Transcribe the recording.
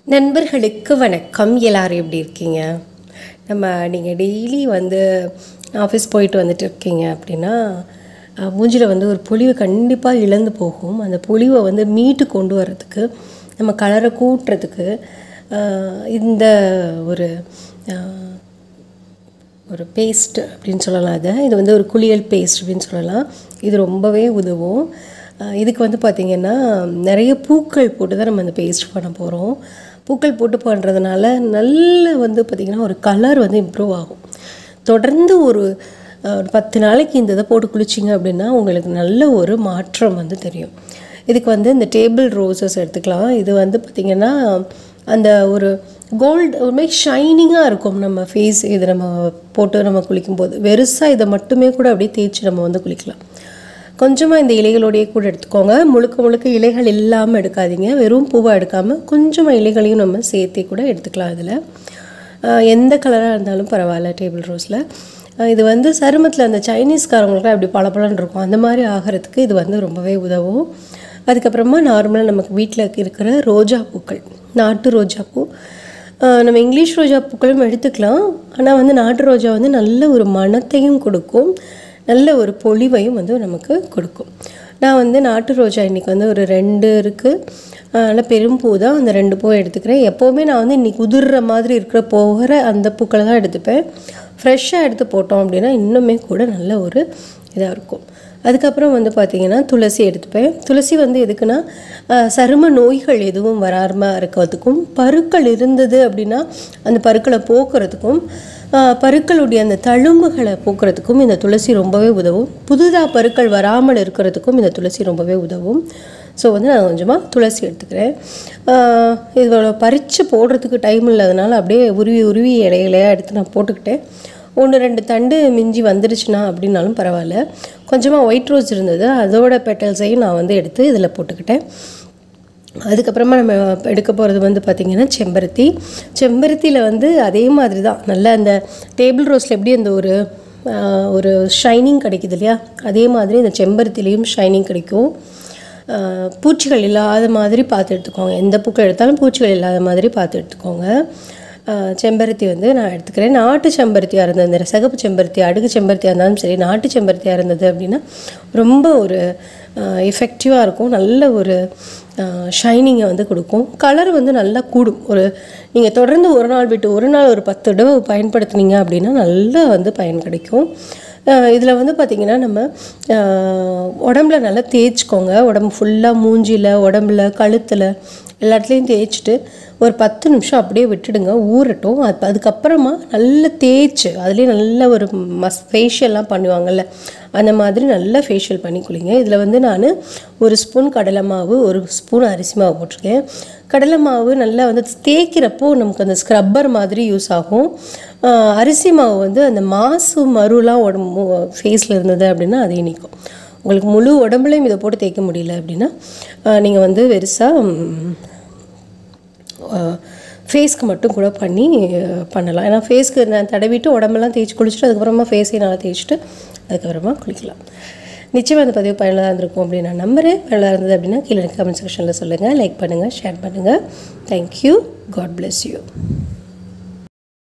நண்பர்களுக்கு வணக்கம் எல்லாரும் எப்படி இருக்கீங்க நம்ம நீங்கள் டெய்லி வந்து ஆஃபீஸ் போயிட்டு வந்துட்டு இருக்கீங்க அப்படின்னா அஹ், மூஞ்சில வந்து ஒரு பொலிவு கண்டிப்பாக இழந்து போகும் அந்த பொலிவை வந்து மீட்டு கொண்டு வர்றதுக்கு நம்ம கலரை கூட்டுறதுக்கு அஹ், இந்த ஒரு அஹ், ஒரு பேஸ்ட் அப்படின்னு சொல்லலாம் அதை இது வந்து ஒரு குளியல் பேஸ்ட் அப்படின்னு சொல்லலாம் இது ரொம்பவே உதவும் அஹ் இதுக்கு வந்து பார்த்திங்கன்னா நிறைய பூக்கள் போட்டு தான் நம்ம இந்த பேஸ்ட் பண்ண போகிறோம் பூக்கள் போட்டு பண்ணுறதுனால நல்ல வந்து பார்த்திங்கன்னா ஒரு கலர் வந்து இம்ப்ரூவ் ஆகும் தொடர்ந்து ஒரு அஹ், ஒரு பத்து நாளைக்கு இந்த இதை போட்டு குளிச்சிங்க அப்படின்னா உங்களுக்கு நல்ல ஒரு மாற்றம் வந்து தெரியும் இதுக்கு வந்து இந்த டேபிள் ரோசஸ் எடுத்துக்கலாம் இது வந்து பார்த்திங்கன்னா அந்த ஒரு கோல்டு ஒரு மாதிரி ஷைனிங்காக இருக்கும் நம்ம ஃபேஸ் இது நம்ம போட்டு நம்ம குளிக்கும்போது வெறுசாக இதை மட்டுமே கூட அப்படியே தேய்ச்சி நம்ம வந்து குளிக்கலாம் கொஞ்சமாக இந்த இலைகளோடையே கூட எடுத்துக்கோங்க முழுக்க முழுக்க இலைகள் இல்லாமல் எடுக்காதீங்க வெறும் பூவை எடுக்காமல் கொஞ்சமாக இலைகளையும் நம்ம சேர்த்தே கூட எடுத்துக்கலாம் இதில் ஆஹ் எந்த கலராக இருந்தாலும் பரவாயில்ல டேபிள் ரோஸில் இது வந்து சருமத்தில் அந்த சைனீஸ்காரங்களுக்குலாம் அப்படி பளபளன்னு இருக்கும் அந்த மாதிரி ஆகிறதுக்கு இது வந்து ரொம்பவே உதவும் அதுக்கப்புறமா நார்மலாக நமக்கு வீட்டில் இருக்கிற ரோஜா பூக்கள் நாட்டு ரோஜா பூ ஆஹ் நம்ம இங்கிலீஷ் ரோஜா பூக்களும் எடுத்துக்கலாம் ஆனால் வந்து நாட்டு ரோஜா வந்து நல்ல ஒரு மணத்தையும் கொடுக்கும் நல்ல ஒரு பொலிவையும் வந்து நமக்கு கொடுக்கும் நான் வந்து நாட்டு ரோஜா இன்றைக்கி வந்து ஒரு ரெண்டு இருக்குது நல்ல பெரும் பூ தான் அந்த ரெண்டு பூவை எடுத்துக்கிறேன் எப்போவுமே நான் வந்து இன்றைக்கி உதிர்ற மாதிரி இருக்கிற போகிற அந்த பூக்களை தான் எடுத்துப்பேன் ஃப்ரெஷ்ஷாக எடுத்து போட்டோம் அப்படின்னா இன்னுமே கூட நல்ல ஒரு இதாக இருக்கும் அதுக்கப்புறம் வந்து பார்த்திங்கன்னா துளசி எடுத்துப்பேன் துளசி வந்து எதுக்குன்னா ஆஹ், சரும நோய்கள் எதுவும் வராமல் இருக்கிறதுக்கும் பருக்கள் இருந்தது அப்படின்னா அந்த பருக்களை போக்குறதுக்கும் ஆஹ், பருக்களுடைய அந்த தழும்புகளை போக்குறதுக்கும் இந்த துளசி ரொம்பவே உதவும் புதுதாக பருக்கள் வராமல் இருக்கிறதுக்கும் இந்த துளசி ரொம்பவே உதவும் ஸோ வந்து நான் கொஞ்சமாக துளசி எடுத்துக்கிறேன் ஆஹ், இதோட பறித்து போடுறதுக்கு டைம் இல்லாதனால அப்படியே உருவி உருவி இலையிலையாக எடுத்து நான் போட்டுக்கிட்டேன் ஒன்று ரெண்டு தண்டு மிஞ்சி வந்துருச்சுன்னா அப்படின்னாலும் பரவாயில்ல கொஞ்சமாக ஒயிட் ரோஸ் இருந்தது அதோட பெட்டல்ஸையும் நான் வந்து எடுத்து இதில் போட்டுக்கிட்டேன் அதுக்கப்புறமா நம்ம எடுக்க போகிறது வந்து பார்த்திங்கன்னா செம்பருத்தி செம்பருத்தியில் வந்து அதே மாதிரி தான் நல்ல அந்த டேபிள் ரோஸில் எப்படி அந்த ஒரு ஆஹ், ஒரு ஷைனிங் கிடைக்குது இல்லையா அதே மாதிரி இந்த செம்பருத்திலையும் ஷைனிங் கிடைக்கும் ஆஹ், பூச்சிகள் இல்லாத மாதிரி பார்த்து எடுத்துக்கோங்க எந்த பூக்கள் எடுத்தாலும் பூச்சிகள் இல்லாத மாதிரி பார்த்து எடுத்துக்கோங்க ஆஹ், செம்பருத்தி வந்து நான் எடுத்துக்கிறேன் நாட்டு செம்பருத்தியாக இருந்தது இந்த சகப்பு செம்பருத்தி அடுக்கு செம்பருத்தியாக இருந்தாலும் சரி நாட்டு செம்பருத்தியாக இருந்தது அப்படின்னா ரொம்ப ஒரு எஃபெக்டிவாக இருக்கும் நல்ல ஒரு ஷைனிங்கை வந்து கொடுக்கும் கலர் வந்து நல்லா கூடும் ஒரு நீங்கள் தொடர்ந்து ஒரு நாள் விட்டு ஒரு நாள் ஒரு பத்து தடவை பயன்படுத்துனீங்க அப்படின்னா நல்லா வந்து பயன் கிடைக்கும் இதில் வந்து பார்த்திங்கன்னா நம்ம ஆஹ், உடம்புல நல்லா தேய்ச்சிக்கோங்க உடம்பு ஃபுல்லாக மூஞ்சியில் உடம்புல கழுத்தில் எல்லா இடத்துலையும் தேய்ச்சிட்டு ஒரு பத்து நிமிஷம் அப்படியே விட்டுடுங்க ஊறட்டும் அது அதுக்கப்புறமா நல்லா தேய்ச்சி அதுலேயே நல்ல ஒரு மஸ் ஃபேஷியல்லாம் பண்ணுவாங்கல்ல அந்த மாதிரி நல்லா ஃபேஷியல் பண்ணி குளிங்க இதில் வந்து நான் ஒரு ஸ்பூன் கடலை மாவு ஒரு ஸ்பூன் அரிசி மாவு போட்டிருக்கேன் கடலை மாவு நல்லா வந்து தேய்க்கிறப்போ நமக்கு அந்த ஸ்க்ரப்பர் மாதிரி யூஸ் ஆகும் ஆஹ் அரிசி மாவு வந்து அந்த மாசு மருலாம் உடம்பு ஃபேஸில் இருந்தது அப்படின்னா அது இனிக்கும் உங்களுக்கு முழு உடம்புலையும் இதை போட்டு தேய்க்க முடியல அப்படின்னா நீங்கள் வந்து வெறுசாக ஃபேஸ்க்கு மட்டும் கூட பண்ணி அஹ், பண்ணலாம் ஏன்னா ஃபேஸ்க்கு நான் தடவிட்டு உடம்பெல்லாம் தேய்ச்சி குளிச்சுட்டு அதுக்கப்புறமா ஃபேஸையும் நல்லா தேய்ச்சிட்டு அதுக்கப்புறமா குளிக்கலாம் நிச்சயமாக அந்த பதிவு பயனுள்ளதாக இருந்திருக்கும் அப்படின்னு நான் நம்புறேன் பயனுள்ளதாக இருந்தது அப்படின்னா கீழே கமெண்ட் செக்ஷனில் சொல்லுங்கள் லைக் பண்ணுங்கள் ஷேர் பண்ணுங்கள் தேங்க்யூ காட் bless யூ